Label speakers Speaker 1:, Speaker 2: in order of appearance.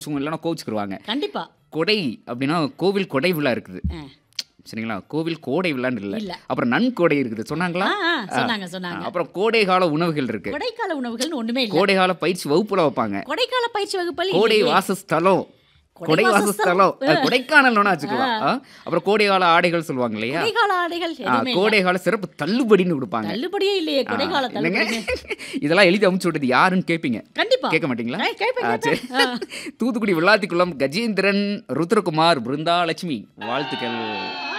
Speaker 1: சும்மா இல்லைன்னா கோவிச்சுக்குருவாங்க
Speaker 2: கண்டிப்பா
Speaker 1: கொடை அப்படின்னா கோவில் கொடை விழா இருக்குது
Speaker 2: ஆ.
Speaker 1: சரிங்களா கோவில் கோடை விழான்னு இல்லை
Speaker 2: இல்ல.
Speaker 1: அப்புறம் நன்கொடை இருக்குது சொன்னாங்களா
Speaker 2: ஆ, ஆ, சொன்னாங்க சொன்னாங்க
Speaker 1: அப்புறம் கோடை கால உணவுகள் இருக்கு
Speaker 2: கொடைக்கால உணவுகள்னு ஒண்ணுமே இல்ல
Speaker 1: கோடை கால பயிற்சி வகுப்புல வைப்பாங்க
Speaker 2: கொடைக்கால பயிற்சி வகுப்பில்
Speaker 1: கோடை
Speaker 2: இல்லையே.
Speaker 1: வாசஸ்தலம்
Speaker 2: கொடை
Speaker 1: கொடை வாசஸ்தலம்
Speaker 2: வாசஸ்தலம்.
Speaker 1: அது கொடைக்கானல்னு வச்சுக்கலாம் ஆ. அப்புறம் கோடை கால ஆடைகள் சொல்லுவாங்க இல்லையா
Speaker 2: கொடைக்கால ஆடைகள்
Speaker 1: ஆ,
Speaker 2: எதுவுமே இல்ல.
Speaker 1: கோடை கால சிறப்பு தள்ளுபடின்னு கொடுப்பாங்க
Speaker 2: தள்ளுபடியே இல்லையே
Speaker 1: ஆ,
Speaker 2: கொடைக்கால
Speaker 1: என்னங்க
Speaker 2: தள்ளுபடி
Speaker 1: இதெல்லாம் எழுதி அமுச்சு விட்டது யாருன்னு கேட்பீங்க
Speaker 2: கண்டிப்பா
Speaker 1: கேட்க மாட்டீங்களா
Speaker 2: ஆ, கேட்பேன்,
Speaker 1: ஆ, சரி
Speaker 2: கேட்பேன். ஆ.
Speaker 1: தூத்துக்குடி விளாத்திக்குளம் கஜேந்திரன் ருத்ரகுமார் பிருந்தாலட்சுமி வாழ்த்துக்கள்